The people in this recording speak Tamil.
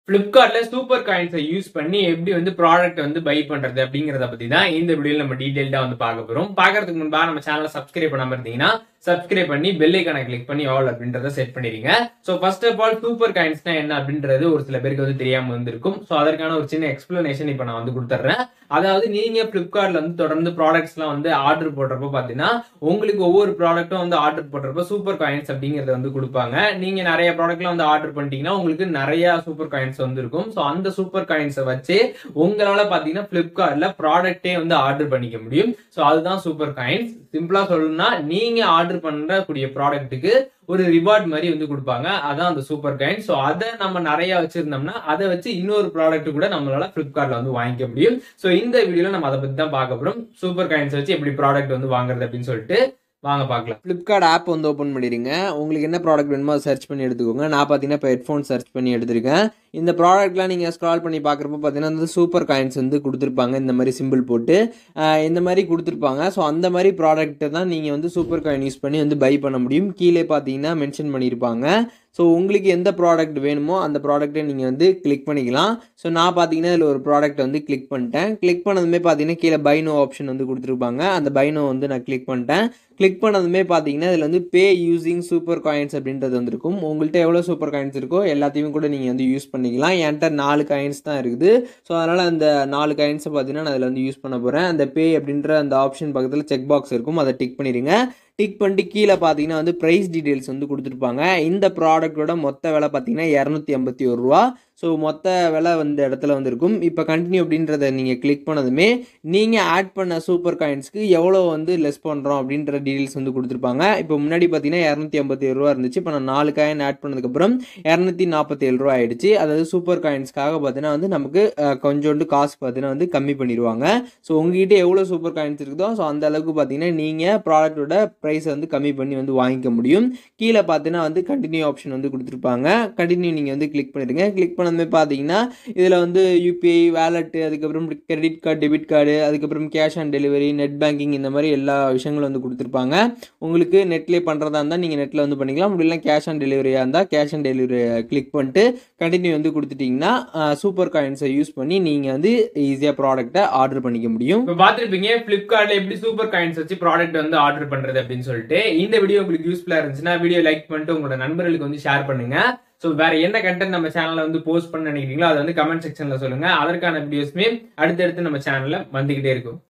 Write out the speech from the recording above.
ஃப்ளிப்கார்ட்ல சூப்பர் காயின்ஸை யூஸ் பண்ணி எப்படி வந்து ப்ராடக்ட் வந்து பை பண்றது அப்படிங்கறத பத்தி தான் இந்த வீடியோல நம்ம டீடைல்டா வந்து பார்க்க போறோம் பார்க்கறதுக்கு முன்பா நம்ம சேனலை சப்ஸ்கிரைப் பண்ணாம இருந்தீங்கன்னா சப்ஸ்கிரைப் பண்ணி பெல் ஐக்கான கிளிக் பண்ணி ஆல் அப்படின்றத செட் பண்ணிடுங்க so first of all super காயின்ஸ்னா என்ன அப்படின்றது ஒரு சில பேருக்கு வந்து தெரியாம வந்திருக்கும் ஸோ அதற்கான ஒரு சின்ன எக்ஸ்பிளனேஷன் இப்போ நான் வந்து கொடுத்துட்றேன் அதாவது நீங்க பிளிப்கார்ட்ல வந்து தொடர்ந்து ப்ராடக்ட்ஸ்லாம் வந்து ஆர்டர் போடுறப்போ பாத்தீங்கன்னா உங்களுக்கு ஒவ்வொரு ப்ராடக்ட்டும் வந்து ஆர்டர் போடுறப்போ சூப்பர் காயின்ஸ் அப்படிங்கறத வந்து கொடுப்பாங்க நீங்க நிறைய ப்ராடக்ட்லாம் வந்து ஆர்டர் பண்ணிட்டீங்கன்னா உங்களுக்கு நிறைய சூப்பர் காயின்ஸ் வந்து இருக்கும் ஸோ அந்த சூப்பர் காயின்ஸை வச்சு உங்களால பாத்தீங்கன்னா பிளிப்கார்ட்ல ப்ராடக்ட்டே வந்து ஆர்டர் பண்ணிக்க முடியும் ஸோ அதுதான் சூப்பர் காயின்ஸ் சிம்பிளா சொல்லணும்னா நீங்க ஆர்டர் பண்ணக்கூடிய ப்ராடக்ட்டுக்கு ஒரு ரிவார்ட் மாதிரி வந்து கொடுப்பாங்க அதான் அந்த சூப்பர் காயின் ஸோ அதை நம்ம நிறைய வச்சிருந்தோம்னா அதை வச்சு இன்னொரு ப்ராடக்ட் கூட நம்மளால பிளிப்கார்ட்ல வந்து வாங்கிக்க முடியும் ஸோ இந்த வீடியோல நம்ம அதை பத்தி தான் பார்க்க போறோம் சூப்பர் காயின்ஸ் வச்சு எப்படி ப்ராடக்ட் வந்து வாங்குறது அப்படின்னு சொல்லிட்டு வாங்க பார்க்கலாம் ஃப்ளிப்கார்ட் ஆப் வந்து ஓப்பன் பண்ணிடுங்க உங்களுக்கு என்ன ப்ராடக்ட் வேணுமோ அதை சர்ச் பண்ணி எடுத்துக்கோங்க நான் பார்த்தீங்கன்னா இப்போ ஹெட்ஃபோன் சர்ச் பண்ணி எடுத்திருக்கேன் இந்த ப்ராடக்ட்லாம் நீங்கள் ஸ்க்ரால் பண்ணி பார்க்குறப்ப பார்த்தீங்கன்னா வந்து சூப்பர் காயின்ஸ் வந்து கொடுத்துருப்பாங்க இந்த மாதிரி சிம்பிள் போட்டு ஆஹ் இந்த மாதிரி கொடுத்துருப்பாங்க ஸோ அந்த மாதிரி ப்ராடக்ட்டை தான் நீங்கள் வந்து சூப்பர் காயின் யூஸ் பண்ணி வந்து பை பண்ண முடியும் கீழே பார்த்தீங்கன்னா மென்ஷன் பண்ணியிருப்பாங்க ஸோ உங்களுக்கு எந்த ப்ராடக்ட் வேணுமோ அந்த ப்ராடக்ட்டை நீங்கள் வந்து கிளிக் பண்ணிக்கலாம் ஸோ நான் பார்த்தீங்கன்னா இதில் ஒரு ப்ராடக்ட் வந்து கிளிக் பண்ணிட்டேன் கிளிக் பண்ணதுமே பார்த்தீங்கன்னா கீழே பைனோ ஆப்ஷன் வந்து கொடுத்துருப்பாங்க அந்த பைனோ வந்து நான் கிளிக் பண்ணிட்டேன் கிளிக் பண்ணதுமே பார்த்தீங்கன்னா இதில் வந்து பே யூசிங் சூப்பர் காயின்ஸ் அப்படின்றது வந்திருக்கும் உங்கள்கிட்ட எவ்வளோ சூப்பர் காயின்ஸ் இருக்கோ எல்லாத்தையுமே கூட நீங்கள் வந்து யூஸ் பண்ணிக்கலாம் என்கிட்ட நாலு காயின்ஸ் தான் இருக்குது ஸோ அதனால் அந்த நாலு காயின்ஸை பார்த்தீங்கன்னா நான் அதில் வந்து யூஸ் பண்ண போகிறேன் அந்த பே அப்படின்ற அந்த ஆப்ஷன் பக்கத்தில் செக் பாக்ஸ் இருக்கும் அதை டிக் பண்ணிடுங்க டிக் பண்ணிட்டு கீழே பார்த்தீங்கன்னா வந்து ப்ரைஸ் டீடைல்ஸ் வந்து கொடுத்துருப்பாங்க இந்த ப்ராடக்ட்டோட மொத்த விலை பார்த்தீங்கன்னா இரநூத்தி ஐம்பத்தி ஒரு ரூபா ஸோ மொத்த விலை வந்து இடத்துல வந்திருக்கும் இப்போ கண்டினியூ அப்படின்றத நீங்கள் கிளிக் பண்ணதுமே நீங்கள் ஆட் பண்ண சூப்பர் காயின்ஸ்க்கு எவ்வளோ வந்து லெஸ் பண்ணுறோம் அப்படின்ற டீடைல்ஸ் வந்து கொடுத்துருப்பாங்க இப்போ முன்னாடி பார்த்தீங்கன்னா இரநூத்தி ஐம்பத்தி ஏழு ரூபா இருந்துச்சு இப்போ நான் நாலு காயின் ஆட் பண்ணதுக்கப்புறம் இரநூத்தி நாற்பத்தி ஏழு ரூபா ஆயிடுச்சு அதாவது சூப்பர் காயின்ஸ்க்காக பார்த்தீங்கன்னா வந்து நமக்கு அஹ், கொஞ்சோண்டு காசு பார்த்தீங்கன்னா வந்து கம்மி பண்ணிடுவாங்க ஸோ உங்ககிட்ட எவ்வளோ சூப்பர் காயின்ஸ் இருக்குதோ ஸோ அந்த அளவுக்கு பார்த்தீங்கன்னா நீங்கள் ப்ராடக்ட்டோட ப்ரைஸை வந்து கம்மி பண்ணி வந்து வாங்கிக்க முடியும் கீழே பார்த்தீங்கன்னா வந்து கண்டினியூ ஆப்ஷன் வந்து கொடுத்துருப்பாங்க கண்டினியூ நீங்கள் வந்து கிளிக் பண்ணிடுங்க கிளிக் பண்ணதுமே பார்த்தீங்கன்னா இதில் வந்து யூபிஐ வேலெட்டு அதுக்கப்புறம் கிரெடிட் கார்டு டெபிட் கார்டு அதுக்கப்புறம் cash on delivery net banking இந்த மாதிரி எல்லா விஷயங்களும் வந்து கொடுத்துருப்பாங்க உங்களுக்கு நெட்லேயே பண்ணுறதா இருந்தால் நீங்கள் நெட்டில் வந்து பண்ணிக்கலாம் அப்படி இல்லை கேஷ் ஆன் டெலிவரியாக இருந்தால் கேஷ் ஆன் டெலிவரி கிளிக் பண்ணிட்டு கண்டினியூ வந்து கொடுத்துட்டிங்கன்னா சூப்பர் காயின்ஸை யூஸ் பண்ணி நீங்கள் வந்து ஈஸியாக ப்ராடக்ட்டை ஆர்டர் பண்ணிக்க முடியும் இப்போ பார்த்துருப்பீங்க பிளிப்கார்ட்ல எப்படி சூப்பர் காயின்ஸ் வச்சு ப்ராடக்ட் வந்து ஆர்டர் பண்றது அப்படின்னு சொல்லிட்டு இந்த வீடியோ உங்களுக்கு யூஸ்ஃபுல்லா இருந்துச்சுன்னா வீடியோ லைக் பண்ணிட்டு உங்களோட நண்பர்களுக்கு வந்து ஷேர் பண்ணுங்க ஸோ வேற என்ன கண்டென்ட் நம்ம சேனல்ல வந்து போஸ்ட் பண்ண நினைக்கிறீங்களோ அதை வந்து கமெண்ட் செக்ஷன்ல சொல்லுங்க அதற்கான வீடியோஸ்மே அடுத்தடுத்து நம்ம சேனல்ல வந்துகிட்டே இருக்கும்